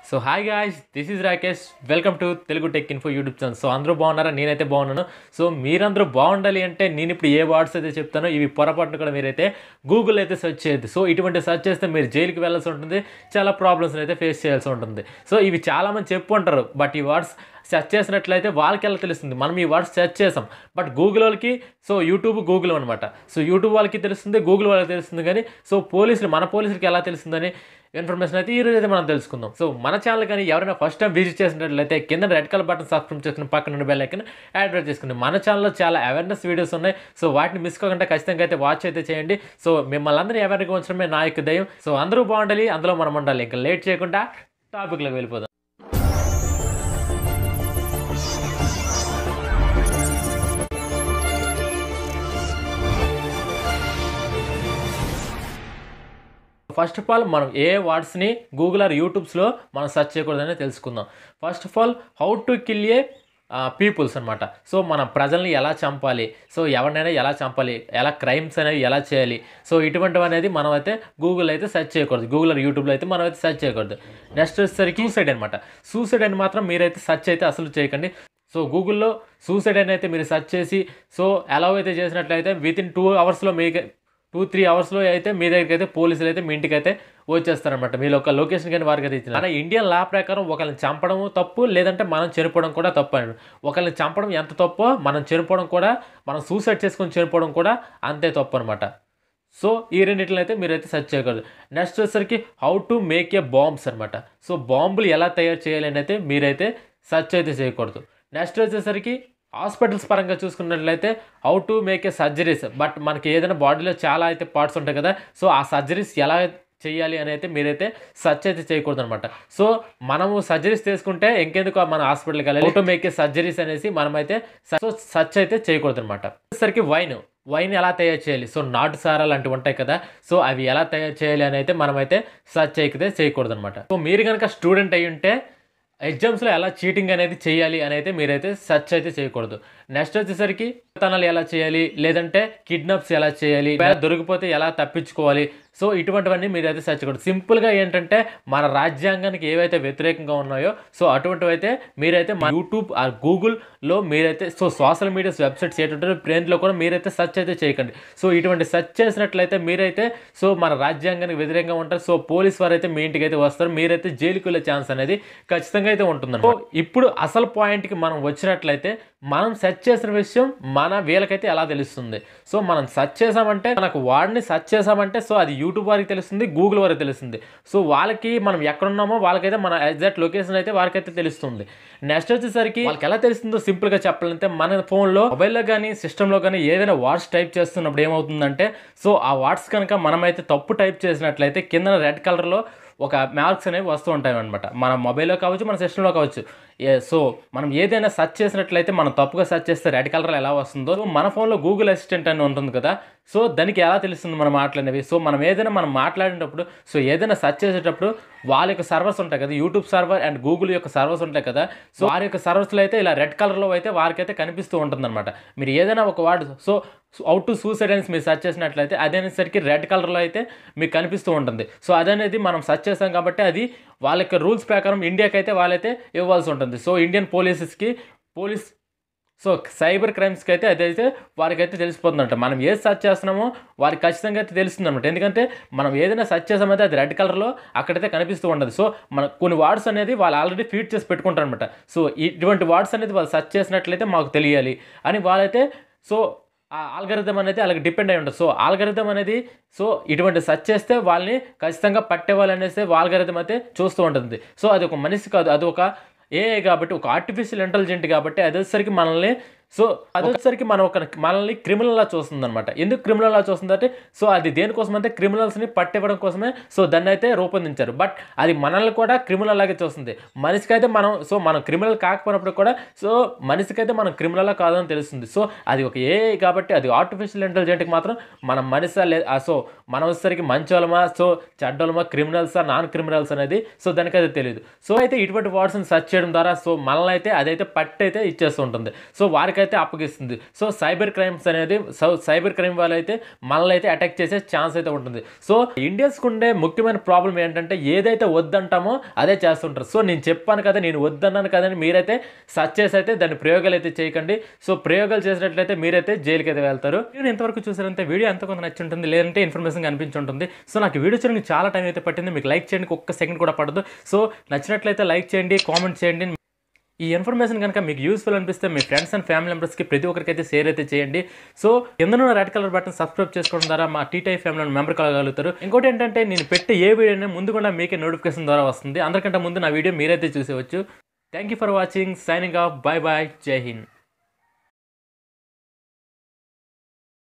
so hi guys this is Rakesh welcome to Telugu tech info YouTube channel so అందరూ బాగున్నారా నేనైతే బాగున్నాను సో మీరందరూ బాగుండాలి అంటే నేను ఇప్పుడు ఏ వర్డ్స్ అయితే చెప్తానో ఇవి పొరపాటున కూడా మీరైతే గూగుల్ అయితే సెర్చ్ చేయొద్దు సో ఇటువంటి సెర్చ్ చేస్తే మీరు జైలుకి వెళ్ళాల్సి ఉంటుంది చాలా ప్రాబ్లమ్స్ అయితే ఫేస్ చేయాల్సి ఉంటుంది సో ఇవి చాలామంది చెప్పు ఉంటారు బట్ ఈ వర్డ్స్ సెర్చ్ చేసినట్లయితే వాళ్ళకి ఎలా తెలుస్తుంది మనం ఈ వర్డ్స్ సెర్చ్ చేసాం బట్ గూగుల్ వాళ్ళకి సో యూట్యూబ్ గూగుల్ అనమాట సో యూట్యూబ్ వాళ్ళకి తెలుస్తుంది గూగుల్ వాళ్ళకి తెలుస్తుంది కానీ సో పోలీసులు మన పోలీసులకి ఎలా తెలుస్తుందని ఇన్ఫర్మేషన్ అయితే ఈ రోజు అయితే మనం తెలుసుకుందాం సో మన ఛానల్ కానీ ఎవరైనా ఫస్ట్ టైం విజిట్ చేసినట్లయితే కింద రెడ్ కలర్ బటన్ సబ్స్క్రైబ్ చేసుకుని పక్కన ఉన్న బెల్ ఐకన్ యాడ్ చేసుకుని మన ఛానల్లో చాలా అవేర్నెస్ వీడియోస్ ఉన్నాయి సో వాటిని మిస్ కాకుండా ఖచ్చితంగా అయితే వాచ్ అయితే చేయండి సో మిమ్మల్ని అందరినీ అవేర్గా ఉంచడమే నా యొక్క దయం సో అందరూ బాగుండాలి అందులో మనం ఉండాలి ఇంకా లేట్ చేయకుండా టాపిక్లోకి వెళ్ళిపోదాం ఫస్ట్ ఆఫ్ ఆల్ మనం ఏ వర్డ్స్ని గూగుల్ ఆర్ యూట్యూబ్స్లో మనం సెర్చ్ చేయకూడదని తెలుసుకుందాం first of all how to kill a peoples అనమాట సో మన ప్రజల్ని ఎలా చంపాలి సో ఎవరినైనా ఎలా చంపాలి ఎలా క్రైమ్స్ అనేవి ఎలా చేయాలి సో ఇటువంటివి అనేది మనం అయితే గూగుల్ అయితే సెర్చ్ చేయకూడదు గూగుల్ ఆర్ యూట్యూబ్లో అయితే మనం అయితే సెర్చ్ చేయకూడదు నెక్స్ట్ వచ్చేసరికి సూసైడ్ అనమాట సూసైడ్ అని మాత్రం మీరైతే సెర్చ్ అయితే అసలు చేయకండి సో గూగుల్లో సూసైడ్ అని అయితే మీరు సెర్చ్ చేసి సో ఎలా అయితే చేసినట్లయితే విత్ ఇన్ టూ అవర్స్లో మీకు టూ త్రీ అవర్స్లో అయితే మీ దగ్గరికి అయితే పోలీసులు అయితే మీ ఇంటికి అయితే వచ్చేస్తారనమాట మీరు ఒక లొకేషన్ కానీ వారికి అయితే ఇచ్చిన ఇండియన్ లా ప్రకారం ఒకరిని చంపడం తప్పు లేదంటే మనం చనిపోవడం కూడా తప్పు అని ఒకరిని చంపడం ఎంత తప్పో మనం చనిపోవడం కూడా మనం సూసైడ్ చేసుకొని చనిపోవడం కూడా అంతే తప్పు అనమాట సో ఈ రెండింటిని అయితే మీరైతే సెర్చ్ చేయకూడదు నెక్స్ట్ వచ్చేసరికి how to make a bombs అనమాట సో బాంబులు ఎలా తయారు చేయాలి అని అయితే మీరైతే సెర్చ్ అయితే చేయకూడదు నెక్స్ట్ వచ్చేసరికి హాస్పిటల్స్ పరంగా చూసుకున్నట్లయితే how to make a surgeries but మనకి ఏదైనా బాడీలో చాలా అయితే పార్ట్స్ ఉంటాయి కదా సో ఆ సర్జరీస్ ఎలా చేయాలి అని అయితే మీరైతే సర్చ్ అయితే చేయకూడదు అనమాట సో మనము సర్జరీస్ చేసుకుంటే ఇంకెందుకు మన హాస్పిటల్కి వెళ్ళాలి టు మేక్ ఏ సర్జరీస్ అనేసి మనమైతే సో సర్చ్ అయితే చేయకూడదు అనమాట సరికి వైన్ వైన్ ఎలా తయారు చేయాలి సో నాటు సారా లాంటివి ఉంటాయి కదా సో అవి ఎలా తయారు చేయాలి అని అయితే మనమైతే సర్చ్ చేయకతే చేయకూడదు అనమాట సో మీరు కనుక స్టూడెంట్ అయి ఉంటే ఎగ్జామ్స్లో ఎలా చీటింగ్ అనేది చేయాలి అని అయితే మీరైతే సెర్చ్ అయితే చేయకూడదు నెక్స్ట్ వచ్చేసరికి తనాలు ఎలా చేయాలి లేదంటే కిడ్నాప్స్ ఎలా చేయాలి దొరికిపోతే ఎలా తప్పించుకోవాలి సో ఇటువంటివన్నీ మీరైతే సెర్చ్ చేయకూడదు సింపుల్గా ఏంటంటే మన రాజ్యాంగానికి ఏవైతే వ్యతిరేకంగా ఉన్నాయో సో అటువంటివి అయితే మీరైతే మన యూట్యూబ్ ఆ గూగుల్లో మీరైతే సో సోషల్ మీడియాస్ వెబ్సైట్స్ ఏంటంటే బ్రెయిన్లో కూడా మీరైతే సెర్చ్ అయితే చేయకండి సో ఇటువంటి సెర్చ్ చేసినట్లయితే మీరైతే సో మన రాజ్యాంగానికి వ్యతిరేకంగా ఉంటారు సో పోలీస్ వారు అయితే మీ ఇంటికి అయితే వస్తారు మీరైతే జైలుకి వెళ్ళే ఛాన్స్ అనేది ఖచ్చితంగా అయితే ఉంటుంది సో ఇప్పుడు అసలు పాయింట్కి మనం వచ్చినట్లయితే మనం సెర్చ్ చేసిన విషయం మన వీళ్ళకైతే ఎలా తెలుస్తుంది సో మనం సెర్చ్ చేసామంటే మనకు వాడిని సెర్చ్ చేసామంటే సో అది యూట్యూబ్ వారికి తెలుస్తుంది గూగుల్ వారికి తెలుస్తుంది సో వాళ్ళకి మనం ఎక్కడున్నామో వాళ్ళకైతే మన ఎగ్జాక్ట్ లొకేషన్ అయితే వారికైతే తెలుస్తుంది నెక్స్ట్ వచ్చేసరికి వాళ్ళకి ఎలా తెలుస్తుందో సింపుల్గా చెప్పాలంటే మన ఫోన్లో మొబైల్లో కానీ సిస్టంలో కానీ ఏదైనా వాట్స్ టైప్ చేస్తున్నప్పుడు ఏమవుతుందంటే సో ఆ వాట్స్ కనుక మనమైతే తప్పు టైప్ చేసినట్లయితే కింద రెడ్ కలర్లో ఒక మార్క్స్ అనేవి వస్తూ ఉంటాయి అనమాట మన మొబైల్లో కావచ్చు మన సిస్టంలో కావచ్చు ఏ సో మనం ఏదైనా సెర్చ్ చేసినట్లయితే మనం తప్పుగా సెర్చ్ చేస్తే రెడ్ కలర్ ఎలా వస్తుందో మన ఫోన్లో గూగుల్ అసిస్టెంట్ అని ఉంటుంది కదా సో దానికి ఎలా తెలుస్తుంది మనం మాట్లాడినవి సో మనం ఏదైనా మనం మాట్లాడేటప్పుడు సో ఏదైనా సెర్చ్ చేసేటప్పుడు వాళ్ళ యొక్క సర్వర్స్ ఉంటాయి కదా యూట్యూబ్ సర్వర్ అండ్ గూగుల్ యొక్క సర్వర్స్ ఉంటాయి కదా సో వారి యొక్క సర్వర్స్లో అయితే ఇలా రెడ్ కలర్లో అయితే వారికైతే కనిపిస్తూ ఉంటుందన్నమాట మీరు ఏదైనా ఒక word so out to suicide అని మీరు సెర్చ్ చేసినట్లయితే అదేసరికి రెడ్ కలర్లో అయితే మీకు కనిపిస్తూ ఉంటుంది సో అదనేది మనం సెర్చ్ చేస్తాం కాబట్టి అది వాళ్ళ యొక్క రూల్స్ ప్రకారం ఇండియాకి అయితే వాళ్ళైతే ఇవ్వాల్సి ఉంటుంది సో ఇండియన్ పోలీసెస్కి పోలీస్ సో సైబర్ క్రైమ్స్కి అయితే అదైతే వారికైతే తెలిసిపోతుందంట మనం ఏది సెర్చ్ చేస్తున్నామో వారికి ఖచ్చితంగా అయితే తెలుస్తుంది అనమాట ఎందుకంటే మనం ఏదైనా సెర్చ్ చేసామైతే అది రెడ్ కలర్లో అక్కడైతే కనిపిస్తూ ఉంటుంది సో మన కొన్ని వర్డ్స్ అనేది వాళ్ళు ఆల్రెడీ ఫీడ్ చేసి పెట్టుకుంటారు అనమాట సో ఇటువంటి వర్డ్స్ అనేది వాళ్ళు సెర్చ్ చేసినట్లయితే మాకు తెలియాలి అని వాళ్ళైతే సో ఆ ఆల్గరిథం అనేది అలాగే డిపెండ్ అయి ఉంటుంది సో ఆల్గరిథం అనేది సో ఇటువంటి సెర్చ్ చేస్తే వాళ్ళని ఖచ్చితంగా పట్టేవాళ్ళు అనేసి ఆల్గరిథం అయితే చూస్తూ ఉంటుంది సో అది ఒక మనిషి కాదు అది ఒక ఏఐ కాబట్టి ఒక ఆర్టిఫిషియల్ ఇంటెలిజెంట్ కాబట్టి అది వచ్చేసరికి మనల్ని సో అది వచ్చేసరికి మనం ఒక మనల్ని క్రిమినల్లా చూస్తుంది అనమాట ఎందుకు క్రిమినల్లా చూస్తుందంటే సో అది దేనికోసం అంటే క్రిమినల్స్ని పట్టివ్వడం కోసమే సో దాన్ని అయితే రూపొందించారు బట్ అది మనల్ని కూడా క్రిమినల్ లాగే చూస్తుంది మనిషికి అయితే మనం సో మనం క్రిమినల్ కాకపోయినప్పుడు కూడా సో మనిషికైతే మనం క్రిమినల్ కాదని తెలుస్తుంది సో అది ఒక ఏఐ కాబట్టి అది ఆర్టిఫిషియల్ ఇంటెలిజెంట్కి మాత్రం మనం మనిషి లే సో మనం వచ్చేసరికి మంచోళమా సో చెడ్డోళమా క్రిమినల్సా నాన్ క్రిమినల్స్ అనేది సో దానికి అయితే తెలియదు సో అయితే ఇటువంటి వర్డ్స్ని సెర్చ్ చేయడం ద్వారా సో మనల్ని అయితే అదైతే పట్టి అయితే ఇచ్చేస్తూ ఉంటుంది సో వారికి మనకైతే అప్పగిస్తుంది సో సైబర్ క్రైమ్స్ అనేది సౌ- సైబర్ క్రైమ్ వాళ్ళు అయితే మనల్ని అయితే అటాక్ చేసే ఛాన్స్ అయితే ఉంటుంది సో ఇండియన్స్కి ఉండే ముఖ్యమైన ప్రాబ్లం ఏంటంటే ఏదైతే వద్దంటామో అదే చేస్తుంటారు సో నేను చెప్పాను కదా నేను వద్దన్నాను కదా అని మీరైతే సర్చ్ చేసి అయితే దాని ప్రయోగాలు అయితే చేయకండి సో ప్రయోగాలు చేసినట్లయితే మీరైతే జైలుకి అయితే వెళ్తారు నేను ఎంతవరకు చూసారంటే వీడియో ఎంత కొంత నచ్చి ఉంటుంది లేదంటే ఇన్ఫర్మేషన్ కనిపించి ఉంటుంది సో నాకు ఈ వీడియో చేయడానికి చాలా టైం అయితే పట్టింది మీకు లైక్ చేయండి ఒక్క సెకండ్ కూడా పడదు సో నచ్చినట్లయితే లైక్ చేయండి కామెంట్ చేయండి ఈ ఇన్ఫర్మేషన్ కనుక మీకు యూస్ఫుల్ అనిపిస్తే మీ ఫ్రెండ్స్ అండ్ ఫ్యామిలీ మెంబర్స్కి ప్రతి ఒక్కరికి అయితే షేర్ అయితే చేయండి సో కింద రెడ్ కలర్ బటన్ సబ్స్క్రైబ్ చేసుకోవడం ద్వారా మా టీటై ఫ్యామిలీ మెంబర్ కలగలుగుతారు ఇంకోటి ఏంటంటే నేను పెట్టే ఏ వీడియోని ముందుకుండా మీకే నోటిఫికేషన్ ద్వారా వస్తుంది అందరికంటే ముందు నా వీడియో మీరైతే చూసేవచ్చు thank you for watching signing off bye bye జై హింద్